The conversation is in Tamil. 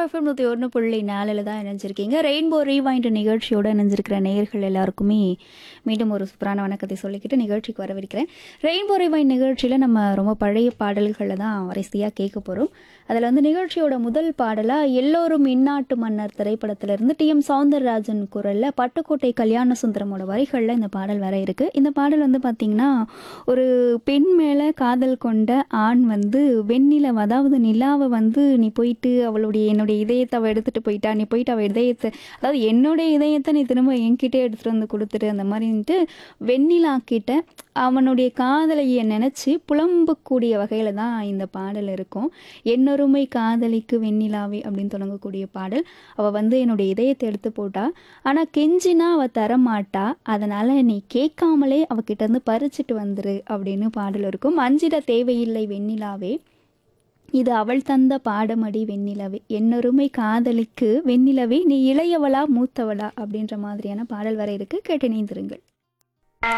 எஃப்எம் நூற்றி ஒன்று புள்ளி நாலில் தான் இணைஞ்சிருக்கீங்க ரெயின்போ ரீவைண்ட் நிகழ்ச்சியோட இணைஞ்சிருக்கிற நேயர்கள் எல்லாருக்குமே மீண்டும் ஒரு சூப்பரான வணக்கத்தை சொல்லிக்கிட்டு நிகழ்ச்சிக்கு வரவிருக்கிறேன் ரெயின்போ ரீவைண்ட் நிகழ்ச்சியில் நம்ம ரொம்ப பழைய பாடல்களை தான் வரிசையாக கேட்க போகிறோம் அதில் வந்து நிகழ்ச்சியோட முதல் பாடலாக எல்லோரும் இந்நாட்டு மன்னர் திரைப்படத்திலிருந்து டி எம் சௌந்தரராஜன் குரலில் பட்டுக்கோட்டை கல்யாண சுந்தரமோட வரிகளில் இந்த பாடல் வர இருக்குது இந்த பாடல் வந்து பார்த்திங்கன்னா ஒரு பெண் மேலே காதல் கொண்ட ஆண் வந்து வெண்ணிலவ அதாவது நிலாவை வந்து நீ போயிட்டு அவளுடைய என்னுடைய இதயத்தை அவள் எடுத்துகிட்டு போயிட்டா நீ போயிட்டு அவள் இதயத்தை அதாவது என்னுடைய இதயத்தை நீ திரும்ப என்கிட்டே எடுத்துகிட்டு வந்து கொடுத்துட்டு அந்த மாதிரின்ட்டு வெண்ணிலா கிட்ட அவனுடைய காதலியை நினச்சி புலம்பக்கூடிய வகையில் தான் இந்த பாடல் இருக்கும் என்னொருமை காதலிக்கு வெண்ணிலாவே அப்படின்னு தொடங்கக்கூடிய பாடல் அவள் வந்து என்னுடைய இதயத்தை எடுத்து போட்டா ஆனால் கெஞ்சினா அவள் தரமாட்டா அதனால் நீ கேட்காமலே அவகிட்ட இருந்து பறிச்சுட்டு வந்துரு அப்படின்னு பாடல் இருக்கும் அஞ்சிட தேவையில்லை வெண்ணிலாவே இது அவள் தந்த பாடமடி வெண்ணிலவே என்னொருமை காதலிக்கு வெண்ணிலவே நீ இளையவளா மூத்தவளா அப்படின்ற மாதிரியான பாடல் வர இருக்கு கேட்டு இணைந்திருங்கள்